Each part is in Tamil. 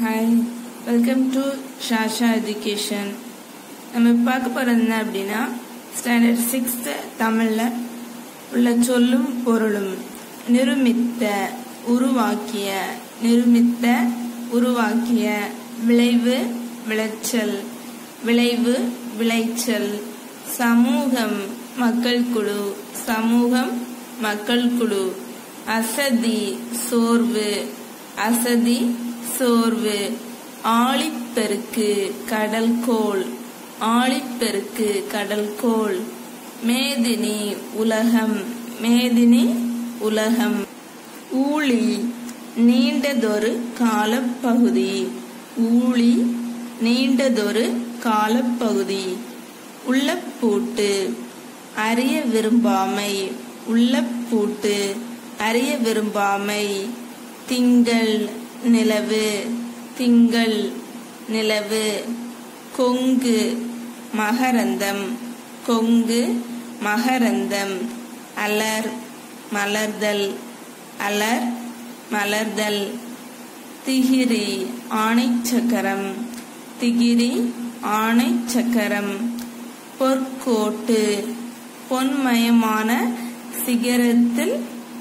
hi welcome to Shasha education நம்ம பார்க்க போகிறது என்ன அப்படின்னா ஸ்டாண்டர்ட் சிக்ஸ்த்து தமிழில் உள்ள சொல்லும் பொருளும் நிருமித்த உருவாக்கிய நிருமித்த உருவாக்கிய விளைவு விளைச்சல் விளைவு விளைச்சல் சமூகம் மக்கள் குழு சமூகம் மக்கள் குழு அசதி சோர்வு அசதி சோர்வு ஆழிப்பெருக்கு கடல்கோள் ஆழிப்பெருக்கு கடல்கோள் மேதினி உலகம் மேதினி உலகம் ஊழி நீண்டதொரு காலப்பகுதி ஊழி நீண்டதொரு காலப்பகுதி உள்ளப்பூட்டு அறிய விரும்பாமை உள்ளப்பூட்டு அறிய விரும்பாமை திங்கள் நிலவு திங்கள் நிலவு கொங்கு மகரந்தம் கொங்கு மகரந்தம் அலர் மலர்தல் அலர் மலர்தல் திகிரி ஆணைச்சக்கரம் திகிரி ஆணைச்சக்கரம் பொற்கோட்டு பொன்மயமான சிகரத்தில்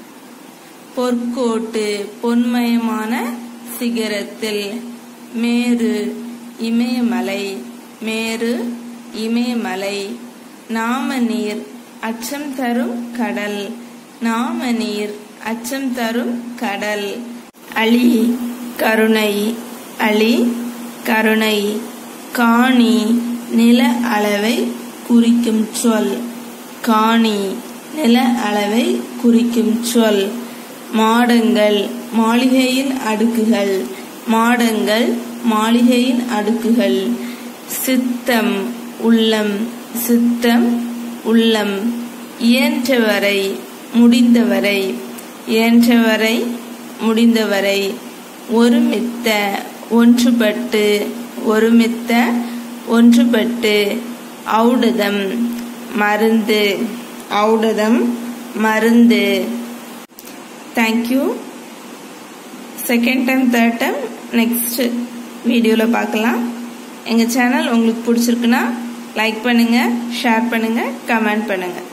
பொற்கோட்டு பொன்மயமான சிகரத்தில் மேரு இமயமலை மேரு இமயமலை நாமநீர் அச்சம் தரும் கடல் நாமநீர் அச்சம் தரும் கடல் அலி கருணை அலி கருணை காணி நில அளவை குறிக்கும் சொல் காணி நில அளவை குறிக்கும் சொல் மாடங்கள் மாளிகையின் அடுக்குகள் மாடங்கள் மாளிகையின் அடுக்குகள் சித்தம் உள்ளம் சித்தம் உள்ளம் இயன்றவரை முடிந்தவரை இயன்றவரை முடிந்தவரை ஒருமித்த ஒன்றுபட்டு ஒருமித்த ஒன்றுபட்டு ஔடதம் மருந்து ஔடதம் மருந்து thank you second time third time next வீடியோவில் பார்க்கலாம் எங்கள் சேனல் உங்களுக்கு பிடிச்சிருக்குன்னா லைக் பண்ணுங்கள் ஷேர் பண்ணுங்கள் கமெண்ட் பண்ணுங்கள்